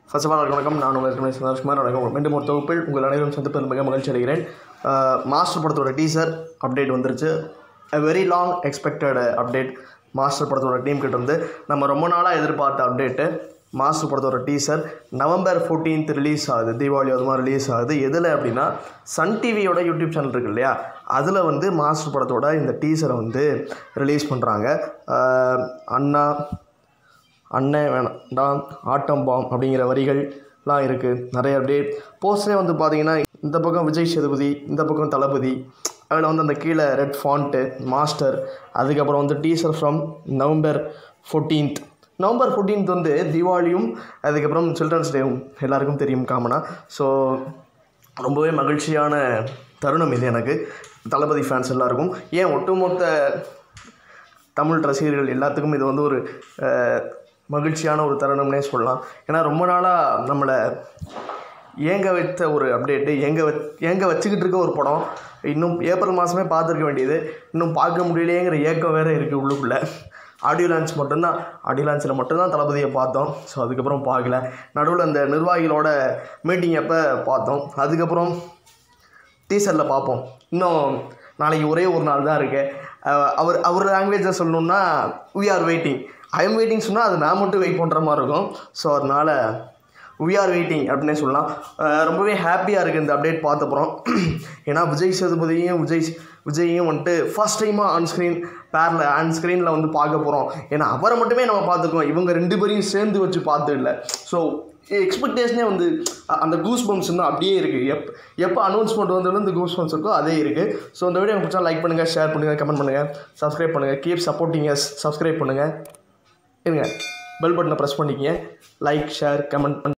first of all வணக்கம் நான் உங்கள் ரமேஷ் சந்தோஷ்குமார் வணக்கம் மீண்டும் ஒரு தொகுப்பில் உங்கள் அனைவரும் சந்திப்பதில் மிக மகிழ்ச்சி அடைகிறேன் மாஸ்டர் படத்தோட டீசர் அப்டேட் வந்துருச்சு a very long expected update Master படத்தோட டீம் கிட்ட இருந்து நம்ம ரொம்ப நாளாக எதிர்பார்த்த அப்டேட்டு மாஸ்டர் படத்தோட டீசர் நவம்பர் ஃபோர்டீன்த் ரிலீஸ் ஆகுது தீபாவளி அதுமா ரிலீஸ் ஆகுது எதில் அப்படின்னா சன் டிவியோட யூடியூப் சேனல் இருக்கு இல்லையா அதில் வந்து மாஸ்டர் படத்தோட இந்த டீசரை வந்து ரிலீஸ் பண்ணுறாங்க அண்ணா அண்ணன் வேணாம் ஆட்டம் பாம் அப்படிங்கிற வரிகள்லாம் இருக்குது நிறைய அப்படியே போஸ்டரே வந்து பார்த்தீங்கன்னா இந்த பக்கம் விஜய் சேதுபதி இந்த பக்கம் தளபதி அதில் வந்து அந்த கீழே ரெட் ஃபாண்ட்டு மாஸ்டர் அதுக்கப்புறம் வந்து teaser from November fourteenth November fourteenth வந்து தீபாவளியும் அதுக்கப்புறம் சில்ட்ரன்ஸ் டேவும் எல்லாருக்கும் தெரியும் காமனாக ஸோ ரொம்பவே மகிழ்ச்சியான தருணம் இது எனக்கு தளபதி ஃபேன்ஸ் எல்லாருக்கும் ஏன் ஒட்டுமொத்த தமிழ் ரசிகர்கள் எல்லாத்துக்கும் இது வந்து ஒரு அஹ், மகிழ்ச்சியான ஒரு தருணம்னே சொல்லலாம் ஏன்னா ரொம்ப நாளாக நம்மளை ஏங்க வைத்த ஒரு அப்டேட்டு ஏங்க வச் ஏங்க வச்சுக்கிட்டு இருக்க ஒரு படம் இன்னும் ஏப்ரல் மாதமே பார்த்துருக்க வேண்டியது இன்னும் பார்க்க முடியலையேங்கிற ஏக்கம் வேறு இருக்குது உள்ளுக்குள்ளே ஆடியோ லான்ச் மட்டும்தான் ஆடியோ லான்ச்சில் மட்டும்தான் தளபதியை பார்த்தோம் ஸோ அதுக்கப்புறம் பார்க்கல நடுவில் அந்த நிர்வாகிகளோட மீட்டிங் அப்போ பார்த்தோம் அதுக்கப்புறம் டீசரில் பார்ப்போம் இன்னும் நாளைக்கு ஒரே ஒரு நாள் தான் இருக்கு அஹ் அவர் அவர் லாங்குவேஜில் சொல்லணுன்னா we are waiting I'm waiting சொன்னால் அது நான் மட்டும் வெயிட் பண்ணுற மாதிரி இருக்கும் ஸோ அதனால் we ஆர் வெயிட்டிங் அப்படின்னே சொல்லலாம் அஹ் ரொம்பவே ஹாப்பியாக இருக்குது இந்த அப்டேட் பார்த்தப்புறம் ஏன்னா விஜய் சேதுபதியும் விஜய் விஜயையும் வந்துட்டு ஃபர்ஸ்ட் டைமாக ஆன் ஸ்க்ரீன் பேரில் ஆன் ஸ்க்ரீனில் வந்து பார்க்க போகிறோம் ஏன்னா அவரை மட்டுமே நம்ம பார்த்துருக்கோம் இவங்க ரெண்டு பேரையும் சேர்ந்து வச்சு பார்த்து இல்லை ஸோ எக்ஸ்பெக்டேஷனே வந்து அ- அந்த கூஸ் பம்ப்ஸ் இன்னும் அப்படியே இருக்குது எப் எப்போ அனௌன்ஸ்மெண்ட் வந்தாலும் இந்த கூஸ் பம்ப்ஸ் இருக்கோ அதே இருக்குது ஸோ இந்த வீடியோ பிடிச்சா லைக் பண்ணுங்கள் ஷேர் பண்ணுங்கள் கமெண்ட் பண்ணுங்கள் சப்ஸ்கிரைப் பண்ணுங்கள் கீப் சப்போர்ட்டிங் எஸ் சப்ஸ்கிரைப் பண்ணுங்கள் இருங்க பெல் பட்டனை ப்ரெஸ் பண்ணிக்கங்க லைக் ஷேர் கமெண்ட் பண்ணி